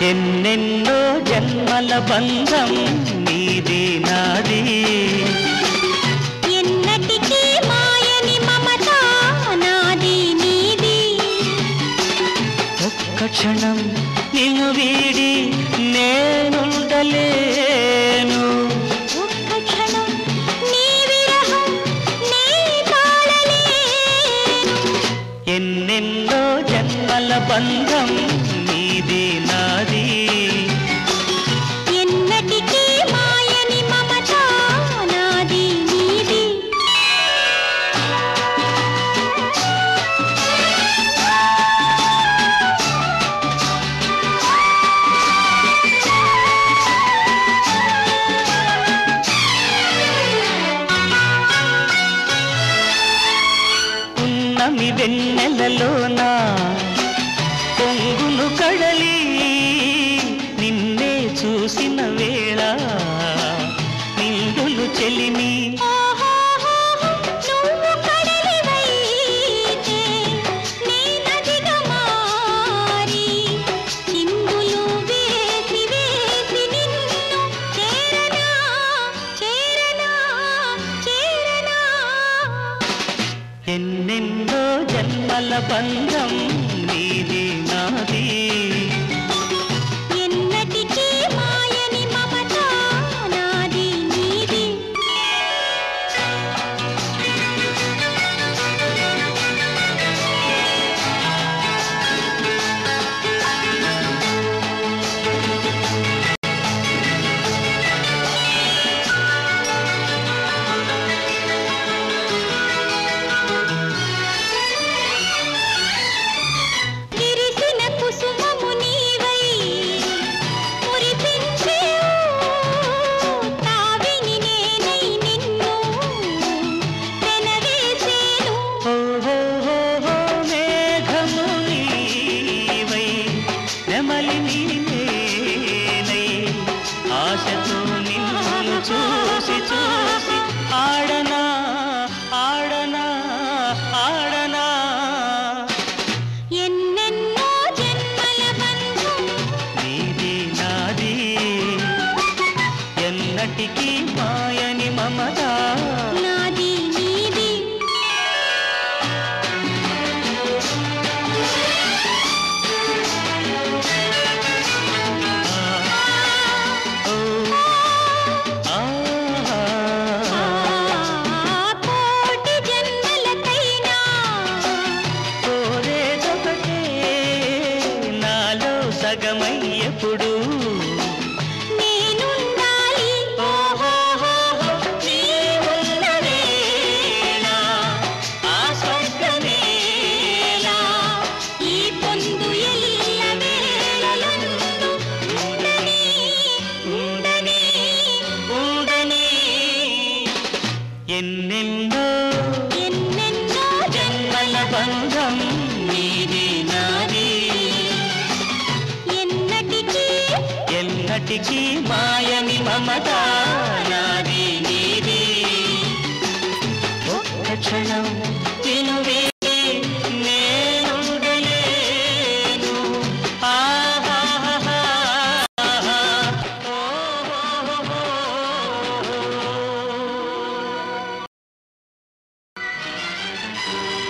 ఎన్నెన్నో జన్మల బంధం నీది నాది ఎన్నటికీ మాయని మమత నాది నీది ఒక్క క్షణం నిన్ను వీడి నేనుండలేను ఒక్క క్షణం నీ విరహం నీ తాళలేను ఎన్నెన్నో జన్మల బంధం నీది నాది ఎన్నటికీ మాయని మమత నాది నీది ఉన్నమి వెన్నెలలోన పొంగును కడలి నిన్నే చూసిన వేళ నిండులు చెలిమి ఓహోహోహో, నువ్వు కడలివైతే నీ నదిగా మారి చిందులు వేసి వేసి నిన్ను చేరనా చేరనా చేరనా ఎన్నెన్నో జన్మల బంధం నీది నాది ఎన్నటికీ మాయని మమత నాది నీది విరిసిన కుసుమము నీవై మురిపించేవు తావిని నేనై నిన్ను పెనవేసేను ఓహోహోహో మేఘము నీవై నెమలి నీనేనై ఆశతో నిన్ను చూసి చూసి ఆడనా ఆడనా ఆడనా ఎన్నెన్నో జన్మల బంధం నీది నాది ఎన్నటికీ మాయని మమత నాది నీది ఓ ఆ ఆ కోటి జన్మలకైనా కోరేదొకటే నాలో సగమై ఎప్పుడు నేనుండాలి ఓహోహోహో, నీ ఉన్న వేళ, ఆ స్వర్గమేలా. ఈ పొందు ఎల్ల వేళలందు ఉండని ఉండని ఉండని ఎన్నెన్నో ఎన్నెన్నో జన్మల బంధం నీది నాది ఎన్నటికీ ఎన్నటికీ మాయని మమత